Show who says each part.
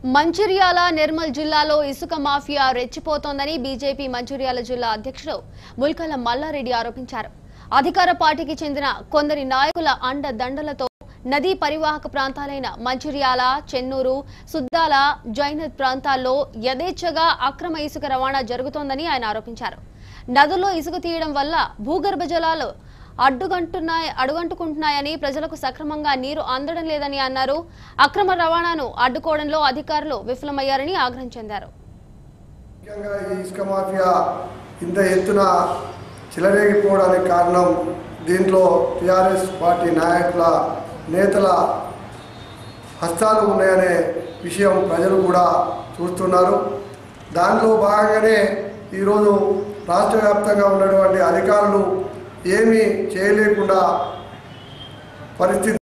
Speaker 1: మంచిర్యాల నిర్మల్ జిల్లాలో ఇసుక mafia రెచ్చిపోతోందని BJP Mancherial జిల్లా అధ్యక్షుడు ముల్కల మల్లారెడ్డి ఆరోపించారు అధికార పార్టీకి చెందిన కొందరి నాయకుల అండ దండలతో నదీ పరివాహక ప్రాంతాలైన మంచిర్యాల చెన్నూరు సుద్దాల జైనత్ ప్రాంతాల్లో యథేచ్ఛగా అక్రమ ఇసుక రవాణా జరుగుతోందని ఆయన ఆరోపించారు నదుల్లో ఇసుక తీయడం వల్ల భూగర్భ జలాలు అడ్డుగంటున్నాయి అడుగంటుకుంటున్నాయని ప్రజలకు సక్రమంగా నీరు అందడం లేదని అన్నారు అక్రమ రవాణాను అడ్డుకోవడంలో అధికారులు విఫలమయ్యారని ఆగ్రహం చెందారు
Speaker 2: ముఖ్యంగా ఈ ఇసుక మాఫియా ఇంత ఎత్తున చెలరేగిపోవడానికి కారణం దీంట్లో టీఆర్ఎస్ పార్టీ నాయకుల నేతల హస్తాలు ఉన్నాయనే విషయం ప్రజలు కూడా చూస్తున్నారు దానిలో భాగంగానే ఈరోజు రాష్ట్ర వ్యాప్తంగా ఉన్నటువంటి అధికారులు ఏమీ చేయలేకుండా పరిస్థితి